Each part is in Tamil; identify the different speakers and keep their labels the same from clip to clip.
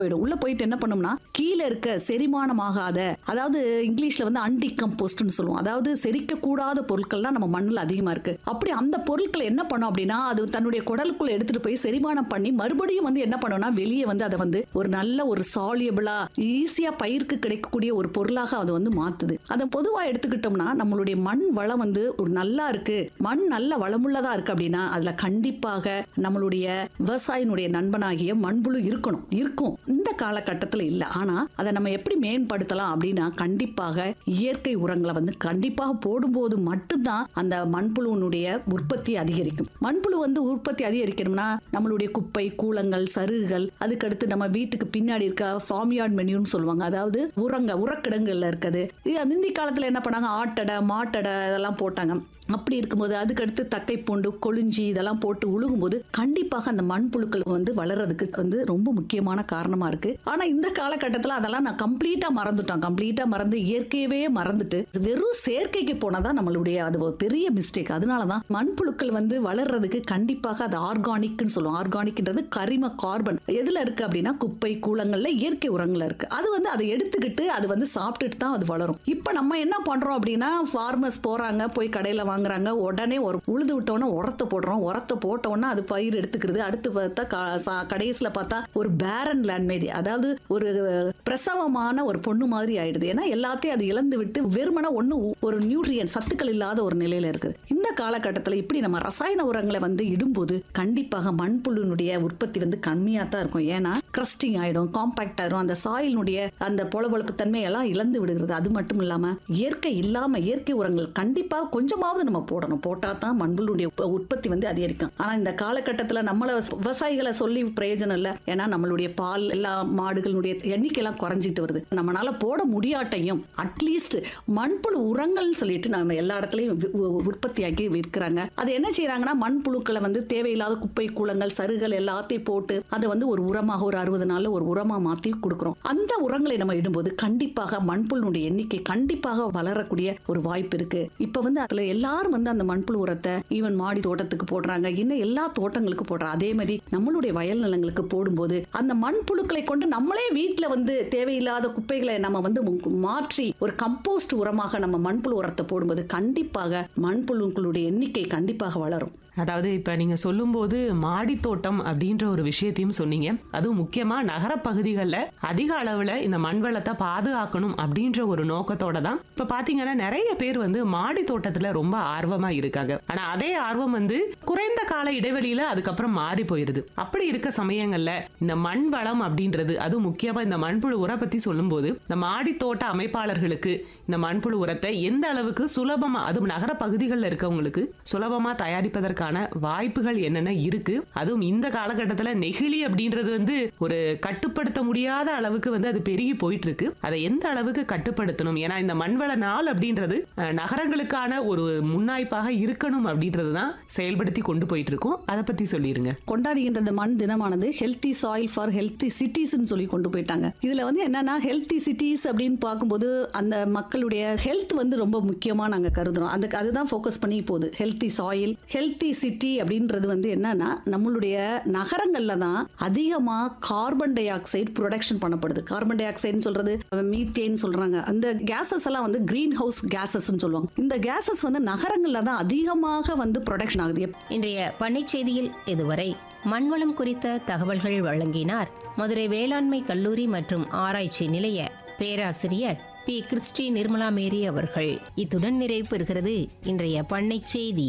Speaker 1: போயிடும் உள்ள போயிட்டு என்ன பண்ணும்னா கீழே இருக்க செரிமானமாகாத அதாவது இங்கிலீஷ்ல வந்து அன்டிகம்போஸ்ட்னு சொல்லுவோம் அதாவது செரிக்க கூடாத பொருட்கள்லாம் நம்ம மண்ணில் அதிகமா இருக்கு அப்படி அந்த பொருட்களை என்ன பண்ணும் அப்படின்னா அது தன்னுடைய குடலுக்குள்ள எடுத்துட்டு போய் செரிமானம் பண்ணி மறுபடியும் வந்து என்ன பண்ணும்னா வெளியே வந்து அதை வந்து ஒரு நல்ல ஒரு சாலியபிளா ஈஸியா பயிருக்கு கிடைக்கக்கூடிய ஒரு பொருளாக அதை வந்து மாத்துது அதை பொதுவா எடுத்துக்கிட்டோம்னா நம்மளுடைய மண் வளம் வந்து ஒரு நல்லா இருக்கு மண் நல்ல வளமுள்ளதா இருக்கு அப்படின்னா அதுல கண்டிப்பாக நம்மளுடைய விவசாயினுடைய நண்பனாகிய மண்புழு இருக்கணும் இருக்கும் இந்த காலகட்டத்தில் இல்ல ஆனா அதை நம்ம எப்படி மேம்படுத்தலாம் அப்படின்னா கண்டிப்பாக இயற்கை உரங்களை வந்து கண்டிப்பாக போடும்போது மட்டும்தான் அந்த மண்புழுவினுடைய உற்பத்தி அதிகரிக்கும் மண்புழு வந்து உற்பத்தி அதிகரிக்கணும்னா நம்மளுடைய குப்பை கூலங்கள் சருகுகள் அதுக்கடுத்து நம்ம வீட்டுக்கு பின்னாடி இருக்க ஃபார்ம் யார்ட் மெனியூன்னு சொல்லுவாங்க அதாவது உரங்க உரக்கிடங்குல இருக்குது இது முந்தி காலத்துல என்ன பண்ணாங்க ஆட்டடை மாட்டடை இதெல்லாம் போட்டாங்க அப்படி இருக்கும்போது அதுக்கடுத்து தக்கை பூண்டு கொளிஞ்சி இதெல்லாம் போட்டு உழுகும்போது கண்டிப்பாக அந்த மண்புழுக்கள் வந்து வளர்றதுக்கு வந்து ரொம்ப முக்கியமான காரணமா இருக்கு ஆனா இந்த காலகட்டத்தில் அதெல்லாம் நான் கம்ப்ளீட்டா மறந்துட்டோம் கம்ப்ளீட்டா மறந்து இயற்கையவே மறந்துட்டு வெறும் செயற்கைக்கு போனதான் நம்மளுடைய அது ஒரு பெரிய மிஸ்டேக் அதனாலதான் மண்புழுக்கள் வந்து வளர்றதுக்கு கண்டிப்பாக அது ஆர்கானிக்னு சொல்லுவோம் ஆர்கானிக்ன்றது கரிம கார்பன் எதுல இருக்கு அப்படின்னா குப்பை கூலங்கள்ல இயற்கை உரங்கள்ல இருக்கு அது வந்து அதை எடுத்துக்கிட்டு அது வந்து சாப்பிட்டுட்டு தான் அது வளரும் இப்போ நம்ம என்ன பண்றோம் அப்படின்னா ஃபார்மர்ஸ் போறாங்க போய் கடையில வாங்குறாங்க உடனே ஒரு உழுது விட்டோன்னே உரத்தை போடுறோம் உரத்தை போட்டோன்னே அது பயிர் எடுத்துக்கிறது அடுத்து பார்த்தா க- சா- கடைசியில பார்த்தா ஒரு பேரன் லேண்ட் மாரி அதாவது ஒரு பிரசவமான ஒரு பொண்ணு மாதிரி ஆயிடுது ஏன்னா எல்லாத்தையும் அது இழந்து விட்டு வெறுமனே ஒண்ணு ஒரு நியூட்ரியன் சத்துக்கள் இல்லாத ஒரு நிலையில இருக்குது இந்த காலகட்டத்தில் இப்படி நம்ம ரசாயன உரங்களை வந்து இடும்போது கண்டிப்பாக மண்புழுனுடைய உற்பத்தி வந்து கம்மியா தான் இருக்கும் ஏன்னா கிரஸ்டிங் ஆயிடும் காம்பாக்ட் ஆயிடும் அந்த சாயிலினுடைய அந்த பொலபொலப்பு தன்மையெல்லாம் இழந்து விடுகிறது அது மட்டும் இல்லாம இயற்கை இல்லாம இயற்கை உரங்கள் கண்டிப்பா கொஞ்சமாவது நம்ம போடணும் போட்டா தான் மண்புழுடைய உற்ப- உற்பத்தி வந்து அதிகரிக்கும் ஆனா இந்த காலகட்டத்தில் நம்மள விவசாயிகளை சொல்லி பிரயோஜனம் இல்லை ஏன்னா நம்மளுடைய பால் எல்லா மாடுகளுடைய எண்ணிக்கை எல்லாம் குறைஞ்சிட்டு வருது நம்மளால போட முடியாட்டையும் அட்லீஸ்ட் மண்புழு உரங்கள்னு சொல்லிட்டு நம்ம எல்லா இடத்துலயும் வி- உ- உற்பத்தியாக்கி விற்கிறாங்க அது என்ன செய்யறாங்கன்னா மண்புழுக்களை வந்து தேவையில்லாத குப்பை கூலங்கள் சருகள் எல்லாத்தையும் போட்டு அதை வந்து ஒரு உரமாக ஒரு அறுபது நாள்ல ஒரு உரமா மாத்தி கொடுக்குறோம் அந்த உரங்களை நம்ம இடும்போது கண்டிப்பாக மண்புழுனுடைய எண்ணிக்கை கண்டிப்பாக வளரக்கூடிய ஒரு வாய்ப்பு இருக்கு இப்ப வந்து அதுல எல்லாரும் வந்து அந்த மண்புழு உரத்தை ஈவன் மாடி தோட்டத்துக்கு போடுறாங்க இன்னும் எல்லா தோட்டங்களுக்கு போடுறாங்க அதே மாதிரி நம்மளுடைய வயல் நிலங்களுக்கு போடும்போது அந்த மண்புழுக்களை கொண்டு நம்மளே வீட்ல வந்து தேவையில்லாத குப்பைகளை நம்ம வந்து மு- மாற்றி ஒரு கம்போஸ்ட் உரமாக நம்ம மண்புழு உரத்தை போடும்போது கண்டிப்பாக மண்புழுக்களுடைய எண்ணிக்கை கண்டிப்பாக வளரும்
Speaker 2: அதாவது இப்ப நீங்க சொல்லும்போது மாடி தோட்டம் அப்படின்ற ஒரு விஷயத்தையும் சொன்னீங்க அதுவும் முக்கியமா நகர பகுதிகளில் அதிக அளவுல இந்த மண் வளத்தை பாதுகாக்கணும் அப்படின்ற ஒரு நோக்கத்தோட தான் இப்ப பாத்தீங்கன்னா நிறைய பேர் வந்து மாடி தோட்டத்துல ரொம்ப ஆர்வமா இருக்காங்க ஆனா அதே ஆர்வம் வந்து குறைந்த கால இடைவெளியில அதுக்கப்புறம் மாறி போயிருது அப்படி இருக்க சமயங்கள்ல இந்த மண் வளம் அப்படின்றது அதுவும் முக்கியமா இந்த மண்புழு உர பத்தி சொல்லும்போது இந்த மாடி தோட்ட அமைப்பாளர்களுக்கு இந்த மண்புழு உரத்தை எந்த அளவுக்கு சுலபமா அதுவும் நகர பகுதிகளில் இருக்கவங்களுக்கு சுலபமா தயாரிப்பதற்கான வாய்ப்புகள் என்னென்ன இருக்கு அதுவும் இந்த காலகட்டத்தில் நெகிழி அப்படின்றது வந்து ஒரு கட்டுப்படுத்த முடியாத அளவுக்கு வந்து அது பெருகி போயிட்டு இருக்கு அதை எந்த அளவுக்கு கட்டுப்படுத்தணும் ஏன்னா இந்த மண்வள நாள் அப்படின்றது அஹ், நகரங்களுக்கான ஒரு முன்னாய்ப்பாக இருக்கணும் அப்படின்றது தான் செயல்படுத்தி கொண்டு போயிட்டு இருக்கோம் அதை பத்தி சொல்லிருங்க
Speaker 1: கொண்டாடுகின்ற இந்த மண் தினமானது ஹெல்த்தி சாயில் ஃபார் ஹெல்த்தி சிட்டிஸ்னு சொல்லி கொண்டு போயிட்டாங்க இதுல வந்து என்னன்னா ஹெல்த்தி சிட்டிஸ் அப்படின்னு பார்க்கும்போது அந்த மக்களுடைய ஹெல்த் வந்து ரொம்ப முக்கியமா நாங்க கருதுறோம் அதுக்கு அதுதான் ஃபோக்கஸ் பண்ணி போகுது ஹெல்த்தி சாயில் ஹெல்த்தி சிட்டி அப்படின்றது வந்து என்னன்னா நம்மளுடைய நகரங்கள்ல தான் அதிகமா கார்பன் டை ஆக்சைடு ப்ரொடக்ஷன் பண்ணப்படுது கார்பன் டை ஆக்சைடுன்னு சொல்றது மீத்தேன் சொல்றாங்க அந்த கேசஸ் எல்லாம் வந்து கிரீன் ஹவுஸ் கேசஸ்ன்னு சொல்லுவாங்க இந்த கேசஸ் வந்து நகரங்கள்ல தான் அதிகமாக வந்து ப்ரொடக்ஷன் ஆகுது எப்-
Speaker 3: இன்றைய பண்ணைச் செய்தியில் இதுவரை மண்வளம் குறித்த தகவல்கள் வழங்கினார் மதுரை வேளாண்மை கல்லூரி மற்றும் ஆராய்ச்சி நிலைய பேராசிரியர் பி கிறிஸ்டி நிர்மலா மேரி அவர்கள் இத்துடன் நிறைவு பெறுகிறது இன்றைய பண்ணைச் செய்தி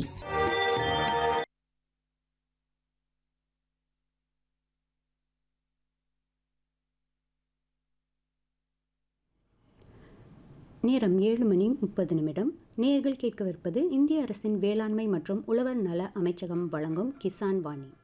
Speaker 4: நேரம் ஏழு மணி முப்பது நிமிடம் நேர்கள் கேட்கவிருப்பது இந்திய அரசின் வேளாண்மை மற்றும் உழவர் நல அமைச்சகம் வழங்கும் கிசான் வாணி